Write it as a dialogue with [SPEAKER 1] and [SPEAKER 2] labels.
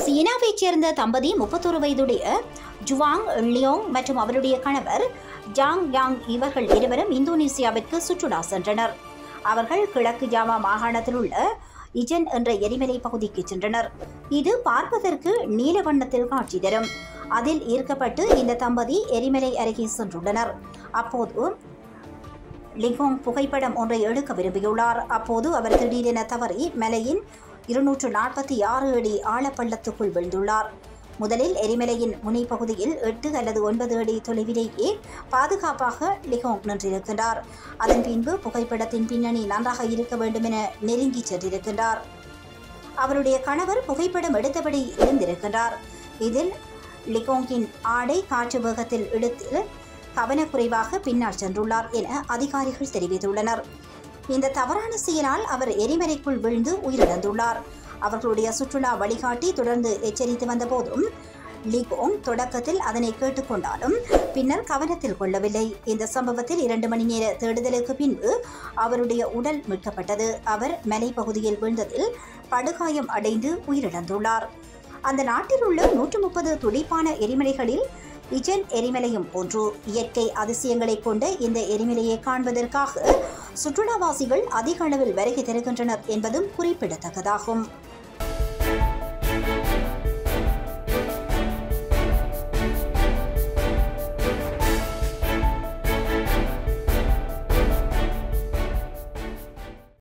[SPEAKER 1] சீனாவைச் சேர்ந்த தம்பதி முப்பத்தொரு வயதுடைய ஜுவாங் லியோங் மற்றும் அவருடைய கணவர் ஜாங் யாங் இவர்கள் இருவரும் இந்தோனேசியாவிற்கு சுற்றுலா சென்றனர் அவர்கள் கிழக்கு ஜாவா மாகாணத்தில் உள்ள இஜன் என்ற எரிமலை பகுதிக்கு சென்றனர் இது பார்ப்பதற்கு நீல வண்ணத்தில் காட்சி தரும் அதில் ஈர்க்கப்பட்டு இந்த தம்பதி எரிமலை அருகே சென்றுள்ளனர் அப்போது லிங்கோங் புகைப்படம் ஒன்றை எடுக்க விரும்பியுள்ளார் அப்போது அவர் திடீரென தவறி மலையின் இருநூற்று நாற்பத்தி ஆறு அடி ஆழப்பள்ளத்துக்குள் விழுந்துள்ளார் முதலில் எரிமலையின் முனைப்பகுதியில் எட்டு அல்லது ஒன்பது அடி தொலைவிலேயே பாதுகாப்பாக லிகோங் நின்றிருக்கின்றார் அதன் பின்பு புகைப்படத்தின் பின்னணி நன்றாக இருக்க வேண்டும் என நெருங்கி சென்றிருக்கின்றார் அவருடைய கணவர் புகைப்படம் எடுத்தபடி இருந்திருக்கின்றார் இதில் லிகோங்கின் ஆடை காற்று வேகத்தில் இழுத்து கவனக்குறைவாக பின்னால் சென்றுள்ளார் என அதிகாரிகள் தெரிவித்துள்ளனர் இந்த தவறான செயலால் அவர் எரிமலைக்குள் விழுந்து உயிரிழந்துள்ளார் அவர்களுடைய சுற்றுலா வழிகாட்டி தொடர்ந்து எச்சரித்து வந்த போதும் லிகோங் தொடக்கத்தில் அதனை கேட்டுக்கொண்டாலும் பின்னர் கவனத்தில் கொள்ளவில்லை இந்த சம்பவத்தில் இரண்டு மணி நேர தேடுதலுக்கு பின்பு அவருடைய உடல் மீட்கப்பட்டது அவர் மலைப்பகுதியில் விழுந்ததில் படுகாயம் அடைந்து உயிரிழந்துள்ளார் அந்த நாட்டில் உள்ள நூற்று முப்பது துடிப்பான எரிமலைகளில் இஜன் எரிமலையும் ஒன்று இயற்கை அதிசயங்களை கொண்ட இந்த எரிமலையை காண்பதற்காக சுற்றுலாவாசிகள் அதிக அளவில் வருகை தருகின்றனர் என்பதும் குறிப்பிடத்தக்கதாகும்